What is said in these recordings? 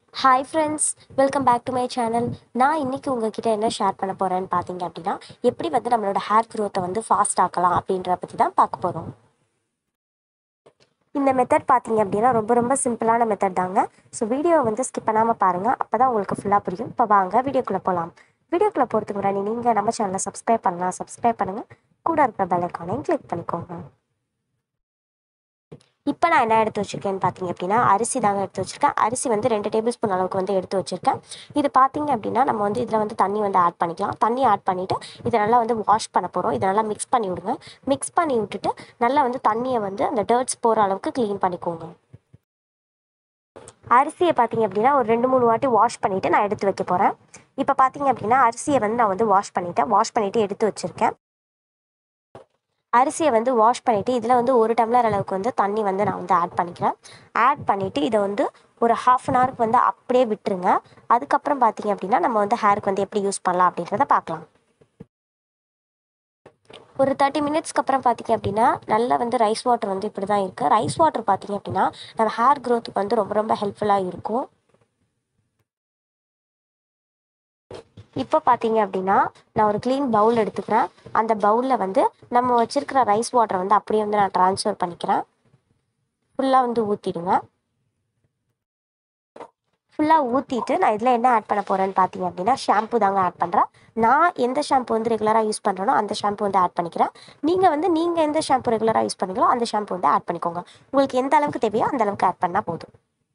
hi friends welcome back to my channel நான் இன்றைக்கி உங்ககிட்ட என்ன ஷேர் பண்ண போகிறேன்னு பார்த்தீங்க அப்படின்னா எப்படி வந்து நம்மளோட ஹேர் க்ரோத்தை வந்து ஃபாஸ்ட் ஆக்கலாம் அப்படின்ற பற்றி தான் பார்க்க போகிறோம் இந்த மெத்தட் பார்த்தீங்க அப்படின்னா ரொம்ப ரொம்ப சிம்பிளான மெத்தட் தாங்க ஸோ வீடியோவை வந்து ஸ்கிப் பண்ணாமல் பாருங்கள் அப்போ தான் உங்களுக்கு ஃபுல்லாக புரியும் இப்போ வாங்க வீடியோக்குள்ளே போகலாம் வீடியோக்குள்ளே போகிறதுக்கு முன்னாடி நீங்கள் நம்ம சேனலை சப்ஸ்கிரைப் பண்ணலாம் சப்ஸ்கிரைப் பண்ணுங்கள் கூட இருக்கிற பெல் ஐக்கானையும் கிளிக் பண்ணிக்கோங்க இப்போ நான் என்ன எடுத்து வச்சுருக்கேன்னு பார்த்தீங்க அப்படின்னா அரிசி தாங்க எடுத்து வச்சுருக்கேன் அரிசி வந்து ரெண்டு டேபிள் ஸ்பூன் அளவுக்கு வந்து எடுத்து வச்சுருக்கேன் இது பார்த்தீங்க அப்படின்னா நம்ம வந்து இதில் வந்து தண்ணி வந்து ஆட் பண்ணிக்கலாம் தண்ணி ஆட் பண்ணிவிட்டு இதை நல்லா வந்து வாஷ் பண்ண போகிறோம் இதை நல்லா மிக்ஸ் பண்ணி விடுங்க மிக்ஸ் பண்ணி விட்டுட்டு நல்லா வந்து தண்ணியை வந்து அந்த டர்ட்ஸ் போகிற அளவுக்கு க்ளீன் பண்ணிக்கோங்க அரிசியை பார்த்தீங்க அப்படின்னா ஒரு ரெண்டு மூணு வாட்டி வாஷ் பண்ணிவிட்டு நான் எடுத்து வைக்க போகிறேன் இப்போ பார்த்தீங்க அப்படின்னா அரிசியை வந்து நான் வந்து வாஷ் பண்ணிவிட்டேன் வாஷ் பண்ணிவிட்டு எடுத்து வச்சுருக்கேன் அரிசியை வந்து வாஷ் பண்ணிவிட்டு இதில் வந்து ஒரு டம்ளர் அளவுக்கு வந்து தண்ணி வந்து நான் வந்து ஆட் பண்ணிக்கிறேன் ஆட் பண்ணிவிட்டு இதை வந்து ஒரு ஹாஃப் அன் ஹவருக்கு வந்து அப்படியே விட்டுருங்க அதுக்கப்புறம் பார்த்தீங்க அப்படின்னா நம்ம வந்து ஹேருக்கு வந்து எப்படி யூஸ் பண்ணலாம் அப்படின்றத பார்க்கலாம் ஒரு தேர்ட்டி மினிட்ஸ்க்கு அப்புறம் பார்த்தீங்க அப்படின்னா நல்லா வந்து ரைஸ் வாட்டர் வந்து இப்படி தான் இருக்குது ரைஸ் வாட்டர் பார்த்தீங்க அப்படின்னா நம்ம ஹேர் க்ரோத்துக்கு வந்து ரொம்ப ரொம்ப ஹெல்ப்ஃபுல்லாக இருக்கும் இப்போ பார்த்தீங்க அப்படின்னா நான் ஒரு க்ளீன் பவுல் எடுத்துக்கிறேன் அந்த பவுலில் வந்து நம்ம வச்சுருக்கிற ரைஸ் வாட்டரை வந்து அப்படியே வந்து நான் ட்ரான்ஸ்ஃபர் பண்ணிக்கிறேன் ஃபுல்லாக வந்து ஊற்றிடுங்க ஃபுல்லாக ஊற்றிட்டு நான் இதில் என்ன ஆட் பண்ண போகிறேன்னு பார்த்தீங்க அப்படின்னா ஷாம்பு தாங்க ஆட் பண்ணுறேன் நான் எந்த ஷாம்பு வந்து ரெகுலராக யூஸ் பண்ணுறேனோ அந்த ஷாம்பு வந்து ஆட் பண்ணிக்கிறேன் நீங்கள் வந்து நீங்கள் எந்த ஷாம்பு ரெகுலராக யூஸ் பண்ணுறீங்களோ அந்த ஷாம்பு வந்து ஆட் பண்ணிக்கோங்க உங்களுக்கு எந்த அளவுக்கு தேவையோ அந்த அளவுக்கு ஆட் பண்ணால் போதும்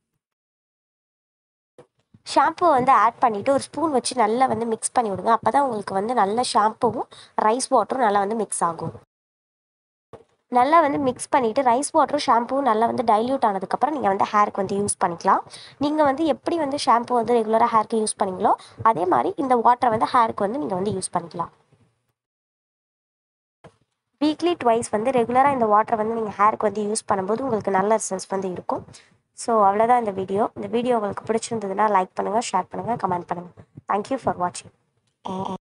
ஷாம்பு வந்து ஆட் பண்ணிவிட்டு ஒரு ஸ்பூன் வச்சு நல்லா வந்து மிக்ஸ் பண்ணி விடுங்க அப்போ தான் உங்களுக்கு வந்து நல்ல ஷாம்புவும் ரைஸ் வாட்டரும் நல்லா வந்து மிக்ஸ் ஆகும் நல்லா வந்து மிக்ஸ் பண்ணிவிட்டு ரைஸ் வாட்டரும் ஷாம்புவும் நல்லா வந்து டைல்யூட் ஆனதுக்கப்புறம் நீங்கள் வந்து ஹேருக்கு வந்து யூஸ் பண்ணிக்கலாம் நீங்கள் வந்து எப்படி வந்து ஷாம்பு வந்து ரெகுலராக ஹேருக்கு யூஸ் பண்ணீங்களோ அதே மாதிரி இந்த வாட்டரை வந்து ஹேருக்கு வந்து நீங்கள் வந்து யூஸ் பண்ணிக்கலாம் வீக்லி ட்வைஸ் வந்து ரெகுலராக இந்த வாட்டரை வந்து நீங்கள் ஹேருக்கு வந்து யூஸ் பண்ணும்போது உங்களுக்கு நல்ல ரிசல்ட்ஸ் வந்து இருக்கும் ஸோ அவ்வளோதான் இந்த வீடியோ இந்த வீடியோ உங்களுக்கு பிடிச்சிருந்ததுன்னா லைக் பண்ணுங்கள் ஷேர் பண்ணுங்கள் கமெண்ட் பண்ணுங்கள் தேங்க்யூ ஃபார் வாட்சிங்